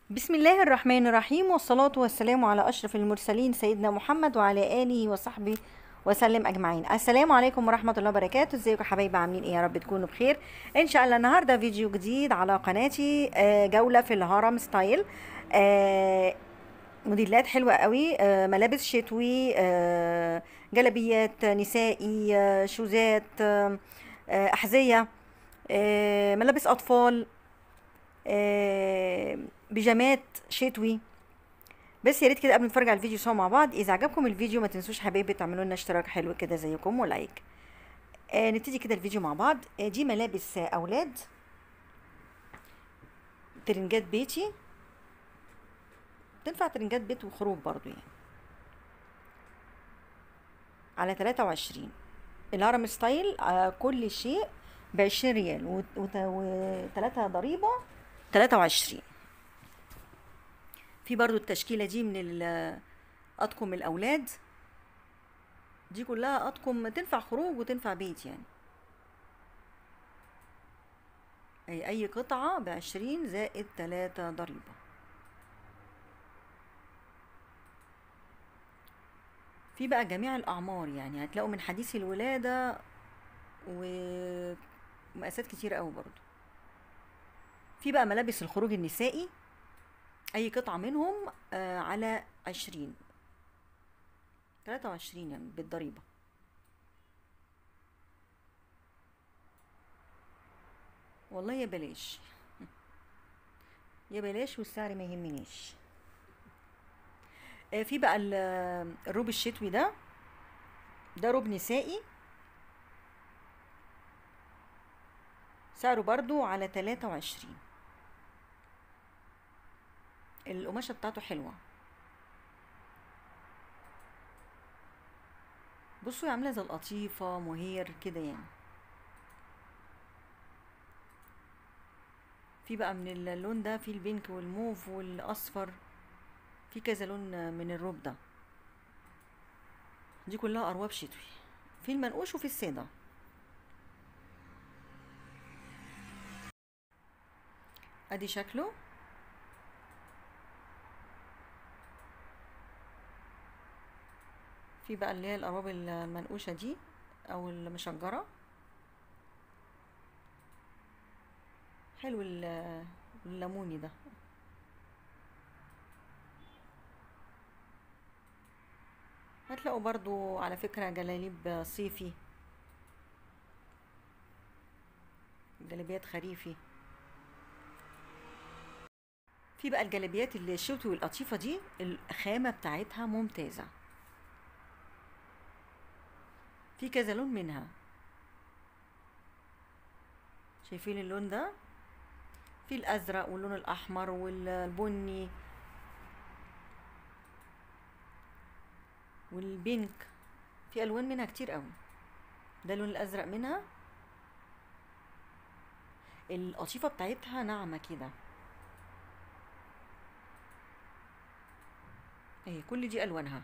بسم الله الرحمن الرحيم والصلاة والسلام على أشرف المرسلين سيدنا محمد وعلى آله وصحبه وسلم أجمعين السلام عليكم ورحمة الله وبركاته ازيكم يا حبايبي عاملين ايه يا رب تكونوا بخير ان شاء الله النهاردة فيديو جديد على قناتي آه، جولة في الهرم ستايل آه، موديلات حلوة قوي آه، ملابس شتوي آه، جلبيات نسائي آه، شوزات آه، آه، أحذية آه، ملابس أطفال آه، بيجامات شتوي بس يا ريت كده قبل ما نتفرج على الفيديو سوا مع بعض اذا عجبكم الفيديو ما تنسوش حبايبي تعملوا لنا اشتراك حلو كده زيكم ولايك آه نبتدي كده الفيديو مع بعض آه دي ملابس آه اولاد ترنجات بيتي تنفع ترنجات بيت وخروج برضو يعني على 23 الهرم ستايل آه كل شيء ب 20 ريال وثلاثة ضريبة 23 في برضو التشكيلة دي من ال- أطقم الأولاد دي كلها أطقم تنفع خروج وتنفع بيت يعني أي أي قطعة بعشرين زائد تلاتة ضريبة في بقى جميع الأعمار يعني هتلاقوا من حديث الولادة ومقاسات كتير قوي برضو في بقى ملابس الخروج النسائي أي قطعة منهم آه على عشرين تلاتة وعشرين يعني بالضريبة والله يا بلاش يا بلاش والسعر ما يهمنيش آه في بقى ال- الروب الشتوي ده ده روب نسائي سعره برضو على تلاتة وعشرين القماشة بتاعته حلوة بصوا هي عاملة زي القطيفة مهير كده يعني في بقى من اللون ده في البينك والموف والأصفر في كذا لون من الروب ده دي كلها أرواب شتوي في المنقوش وفي السادة ادي شكله في بقى اللي هي الأرواب المنقوشة دي أو المشجرة حلو ال- الليموني ده هتلاقوا برضو على فكرة جلاليب صيفي جلابيات خريفي في بقى الجلابيات الشتوي والقطيفة دي الخامة بتاعتها ممتازة في كذا لون منها شايفين اللون ده في الازرق واللون الاحمر والبني والبينك في الوان منها كتير قوي ده اللون الازرق منها القطيفه بتاعتها ناعمه كده اهي كل دي الوانها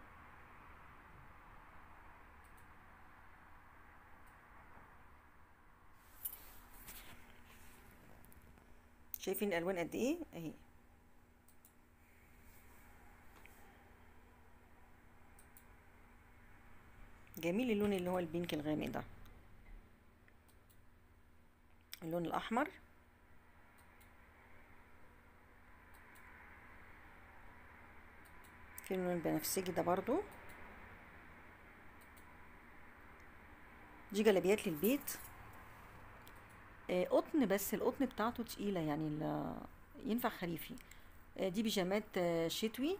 شايفين الالوان قد ايه اهي جميل اللون اللي هو البينك الغامق ده اللون الاحمر في اللون البنفسجي ده برضو دي جلابيات للبيت آه، قطن بس القطن بتاعته تقيلة يعني ال- ينفع خريفي آه، دي بيجامات آه، شتوي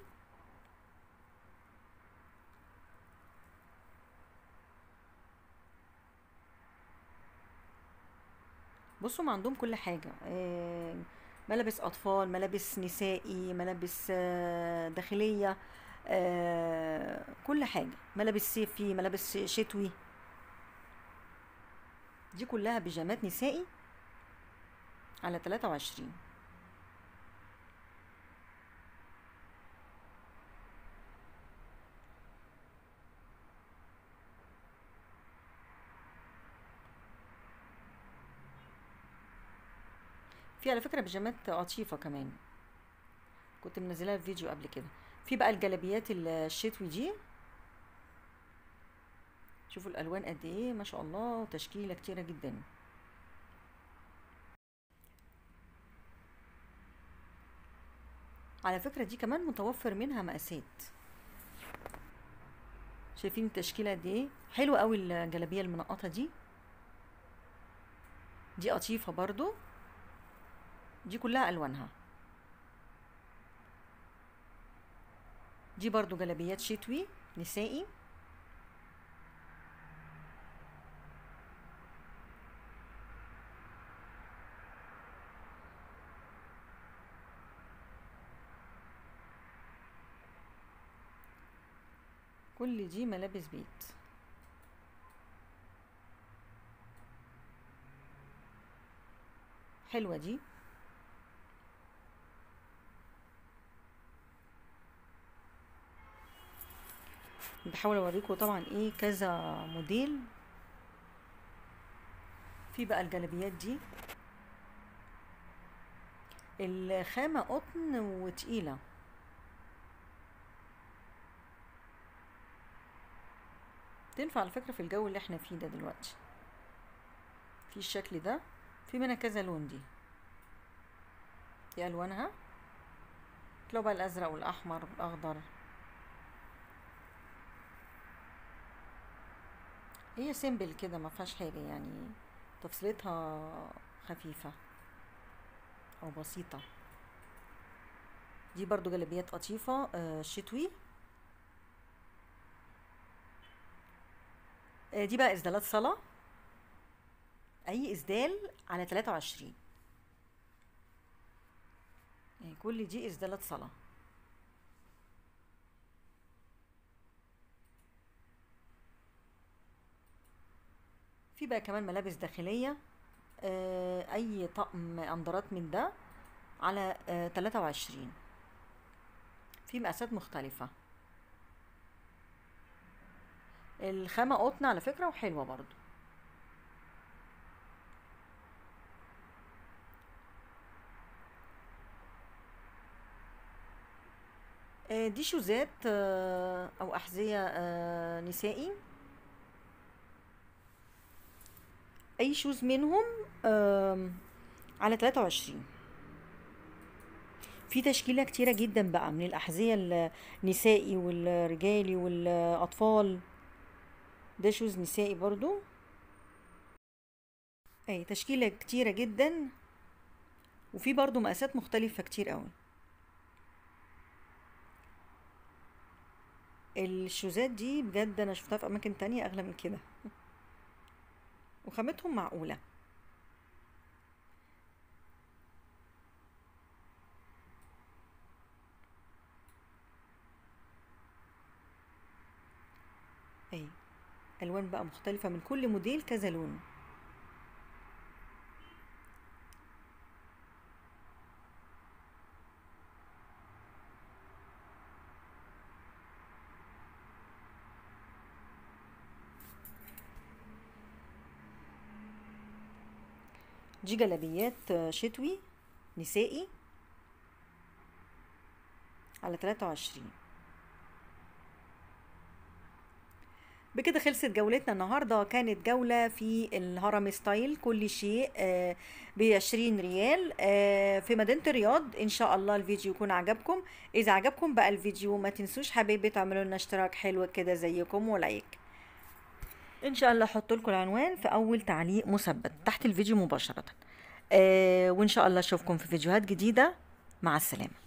بصوا ما عندهم كل حاجة آه، ملابس أطفال ملابس نسائي ملابس آه، داخلية آه، كل حاجة ملابس صيفي ملابس شتوي دي كلها بيجامات نسائي على 23 في على فكرة بيجامات قطيفة كمان كنت منزلها في فيديو قبل كده في بقى الجلابيات الشتوي دي شوفوا الالوان قد ايه ما شاء الله تشكيله كتيره جدا على فكره دي كمان متوفر منها مقاسات شايفين التشكيله قد ايه حلوه قوي الجلابيه المنقطه دي دي قطيفه برضو دي كلها الوانها دي برضو جلابيات شتوي نسائي كل دي ملابس بيت حلوة دي بحاول اوريكم طبعا ايه كذا موديل في بقى الجلابيات دي الخامة قطن وتقيلة تنفع على فكرة في الجو اللي احنا فيه ده دلوقتي في الشكل ده في منها كذا لون دي دي الوانها تلاقوا بقى الازرق والاحمر والاخضر هي سيمبل كده ما فيهاش حاجه يعني تفصيلتها خفيفه او بسيطه دي برضو جلابيات قطيفه آه شتوي آه دي بقى اسدالات صلاه اي اسدال على 23 يعني كل دي اسدالات صلاه في بقى كمان ملابس داخليه آه اي طقم اندرات من ده على آه 23 في مقاسات مختلفه الخامه قطن على فكره وحلوه برضو آه، دي شوزات آه، او احذيه آه، نسائي اي شوز منهم آم، على 23 في تشكيلة كتيرة جدا بقى من الأحذية النسائي والرجالي والأطفال ده شوز نسائي برضو اي تشكيلة كتيرة جدا وفي برضو مقاسات مختلفة كتير قوي الشوزات دي بجد انا شفتها في اماكن تانية اغلى من كده وخامتهم معقولة اي الوان بقى مختلفة من كل موديل كذا لون دي جلابيات آه، شتوي نسائي على 23 بكده خلصت جولتنا النهارده كانت جولة في الهرم ستايل كل شيء ب 20 ريال آه، في مدينة الرياض ان شاء الله الفيديو يكون عجبكم اذا عجبكم بقى الفيديو ما تنسوش حبايبي تعملوا لنا اشتراك حلو كده زيكم ولايك ان شاء الله احط لكم العنوان في اول تعليق مثبت تحت الفيديو مباشرة آه وان شاء الله اشوفكم في فيديوهات جديدة مع السلامة